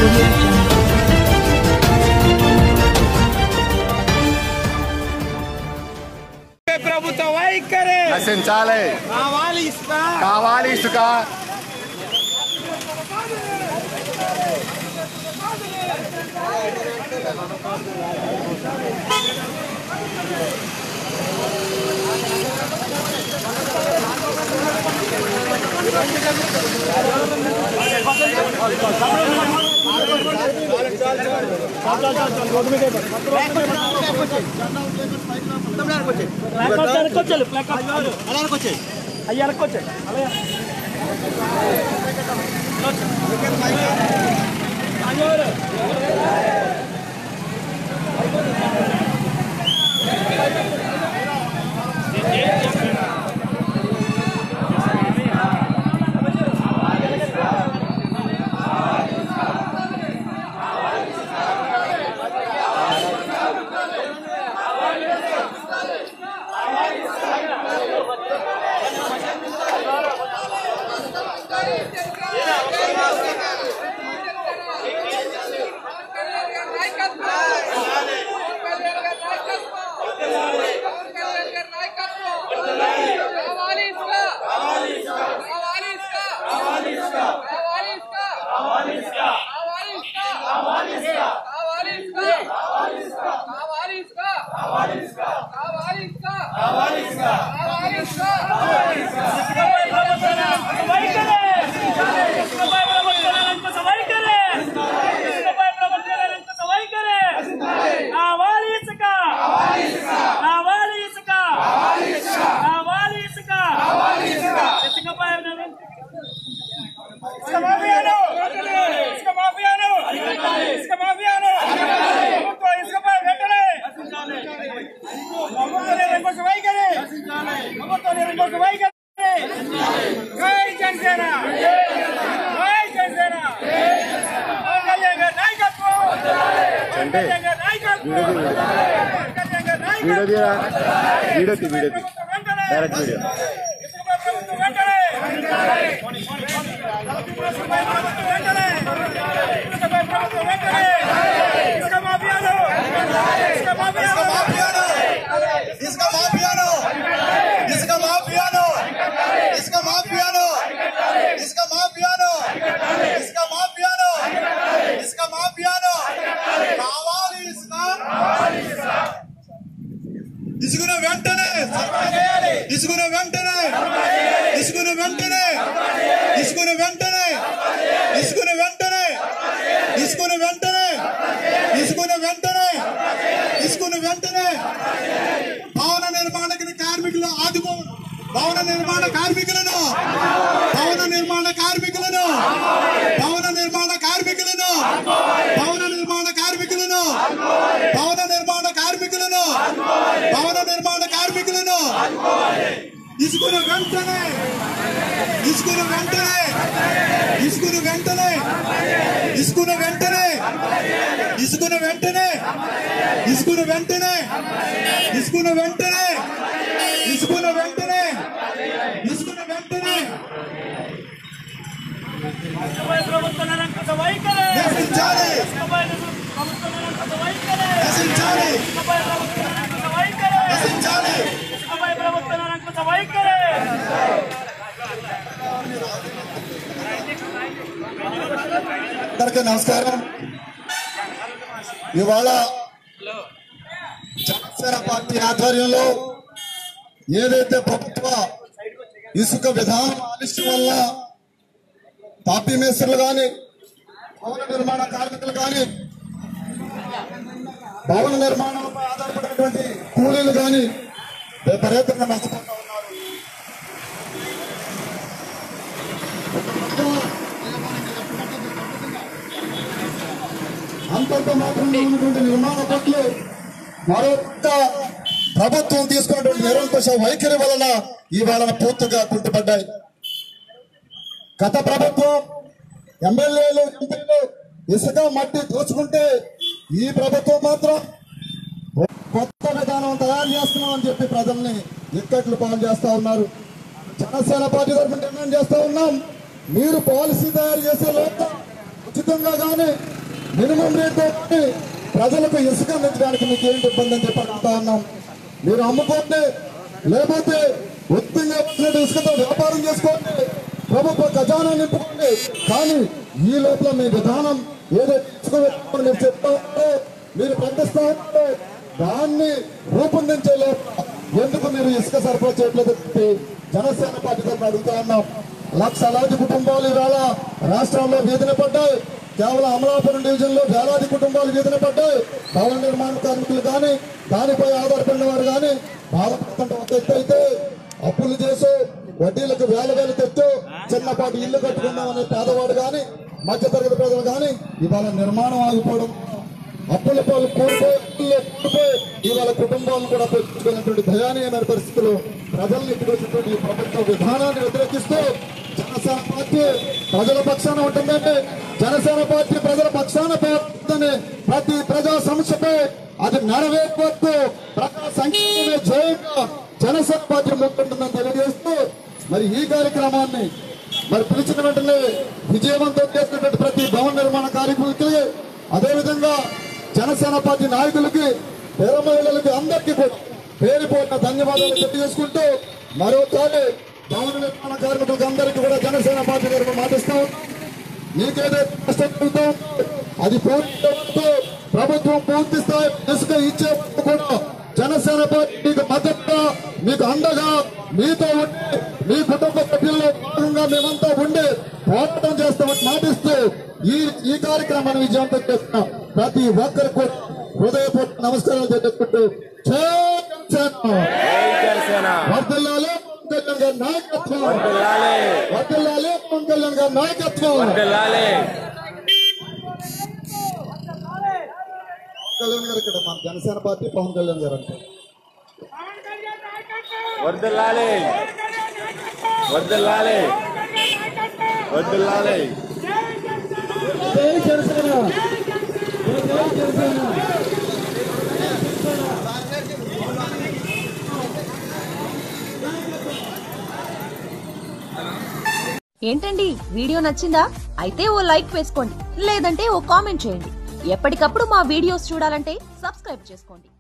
audio jungle. ప్రభుత్వ వైఖరి నశించాలి కావాలి ఇసుక కావాలి ఇసుక అంటే వీడియో తీరా వీడియో తీ వీడియో తీ డైరెక్ట్ వీడియో ఇసుక మాఫియాను ఇసుక మాఫియాను ఇసుక మాఫియాను ఇసుక మాఫియాను ఇసుక మాఫియాను ఇసుక మాఫియాను కావాలి ఇసుక ఇసుకున వెంటనే ఇసుకున వెంటనే ఇసుకున వెంటనే ఇసుకున వెంటనే ఇసుకున వెంటనే ఇసుకున వెంటనే ఇసుకున వెంటనే ఇసుకున వెంటనే భవన నిర్మాణ కార్మికులు ఆదుకో భవన నిర్మాణ కార్మికులను భవన నిర్మాణ కార్మికులను భవన నిర్మాణ కార్మికులను భవన నిర్మాణ కార్మికులను భవన నిర్మాణ కార్మికులను భవన నిర్మాణ కార్మికులను ఇసుకున వెంటనే ఇసుకున వెంటనే ఇసుకున వెంటనే ఇసుకున వెంటనే ఇసుకున వెంటనే ఇసుకున వెంటనే ఇసుకున వెంటనే ఇసుకున వెంటనే ఇసుకున వెంటనే నశించాలి నశించాలి నశించాలి అందరికీ నమస్కారం ఇవాళ జనసేన పార్టీ ఆధ్వర్యంలో ఏదైతే ప్రభుత్వ ఇసుక విధానం ఆలస్యం వల్ల తాపీ మేస్త్రులు కానీ భవన నిర్మాణ కార్మికులు కానీ భవన నిర్మాణంపై ఆధారపడినటువంటి కూలీలు కానీ విపరీతంగా నష్టపోతా ఉన్నారు అంతంత మాత్రమే ఉన్నటువంటి నిర్మాణ పట్లు మరొక ప్రభుత్వం తీసుకున్నటువంటి నిరంకుశ వైఖరి వలన ఈ వేళ పూర్తిగా కుంటుపడ్డాయి గత ప్రభుత్వం ఎమ్మెల్యేలు ఎంపీలు ఇసుక మట్టి దోచుకుంటే ఈ ప్రభుత్వం మాత్రం కొత్త విధానం తయారు చేస్తున్నాం అని చెప్పి ప్రజల్ని ఇక్కట్లు పాలు చేస్తా ఉన్నారు జనసేన పార్టీ తరఫున డిమాండ్ చేస్తా ఉన్నాం మీరు పాలసీ తయారు చేసే లోపల ఉచితంగా కానీ మినిమం రేట్ తోటి ప్రజలకు ఇసుక అందించడానికి మీకు ఏంటి ఇబ్బంది అని చెప్పి అడుగుతా ఉన్నాం మీరు అమ్ముకోండి లేకపోతే ఉత్తిగా వచ్చినట్టు ఇసుకతో వ్యాపారం చేసుకోండి ప్రభుత్వ ఖజానా నింపుకోండి కానీ ఈ లోపల మీ విధానం ఏదైతే ఇసుక విధానం మీరు చెప్తా ఉంటే మీరు ప్రకటిస్తా ఉంటే దాన్ని రూపొందించే లోపల ఎందుకు మీరు ఇసుక సరఫరా చేయట్లేదు అని చెప్పి జనసేన పార్టీ తరఫున అడుగుతా ఉన్నాం లక్షలాది కుటుంబాలు ఇవాళ రాష్ట్రంలో వీధిన పడ్డాయి కేవలం అమలాపురం డివిజన్ లో వేలాది కుటుంబాలు వీధిన పడ్డాయి భవన నిర్మాణ కార్మికులు కానీ దానిపై ఆధారపడిన వారు కానీ బాధపడుతుంటే ఒక ఎత్తు అయితే అప్పులు చేసి వడ్డీలకు వేల వేలు తెచ్చు చిన్నపాటి ఇల్లు కట్టుకుందామనే పేదవాడు కానీ మధ్యతరగతి ప్రజలు కానీ ఇవాళ నిర్మాణం ఆగిపోవడం అప్పుల పాలు కోల్పోయి అప్పుల్లో కూలిపోయి ఇవాళ కుటుంబాలను కూడా పెంచుకున్నటువంటి దయానీయమైన పరిస్థితులు ప్రజల్ని ఇటుకొచ్చినటువంటి ఈ ప్రభుత్వ విధానాన్ని వ్యతిరేకిస్తూ జనసేన పార్టీ ప్రజల పక్షాన ఉంటుందండి జనసేన పార్టీ ప్రజల పక్షాన పోతుందని ప్రతి ప్రజా సమస్యపై అది నెరవేర్పొద్దు ప్రజా సంక్షేమమే జయంగా జనసేన పార్టీ ముందుంటుందని తెలియజేస్తూ మరి ఈ కార్యక్రమాన్ని మరి పిలిచిన వెంటనే విజయవంతం చేసినటువంటి ప్రతి భవన నిర్మాణ కార్మికులకి అదేవిధంగా జనసేన పార్టీ నాయకులకి పేద మహిళలకి అందరికీ కూడా పేరు పోయిన ధన్యవాదాలు తెలియజేసుకుంటూ మరోసారి భవన నిర్మాణ కార్మికులకు అందరికీ కూడా జనసేన పార్టీ తరఫున మాటిస్తాం మీకేదైతే కష్టం జరుగుతుందో అది పూర్తి ప్రభుత్వం పూర్తి స్థాయి ఇసుక ఇచ్చే వరకు కూడా జనసేన పార్టీ మీకు మద్దతుగా మీకు అండగా మీతో ఉండి మీ కుటుంబ సభ్యుల్లో భాగంగా మేమంతా ఉండి పోరాటం చేస్తామని మాటిస్తూ ఈ ఈ కార్యక్రమాన్ని విజయవంతం చేస్తున్న ప్రతి ఒక్కరికి కూడా హృదయపూర్వక నమస్కారాలు తెలియజేసుకుంటూ జై జనసేన జనసేన వర్ధిల్లాలి పవన్ కళ్యాణ్ గారి నాయకత్వం వర్ధిల్లాలి వర్ధిల్లాలి పవన్ కళ్యాణ్ గారి నాయకత్వం వర్ధిల్లాలి కళ్యాణ్ గారు ఇక్కడ మన జనసేన పార్టీ పవన్ కళ్యాణ్ గారు అంటే వర్ధిల్లాలి వర్ధిల్లాలి వర్ధిల్లాలి జై జనసేన జై జనసేన ఏంటండి వీడియో నచ్చిందా అయితే ఓ లైక్ వేసుకోండి లేదంటే ఓ కామెంట్ చేయండి ఎప్పటికప్పుడు మా వీడియోస్ చూడాలంటే సబ్స్క్రైబ్ చేసుకోండి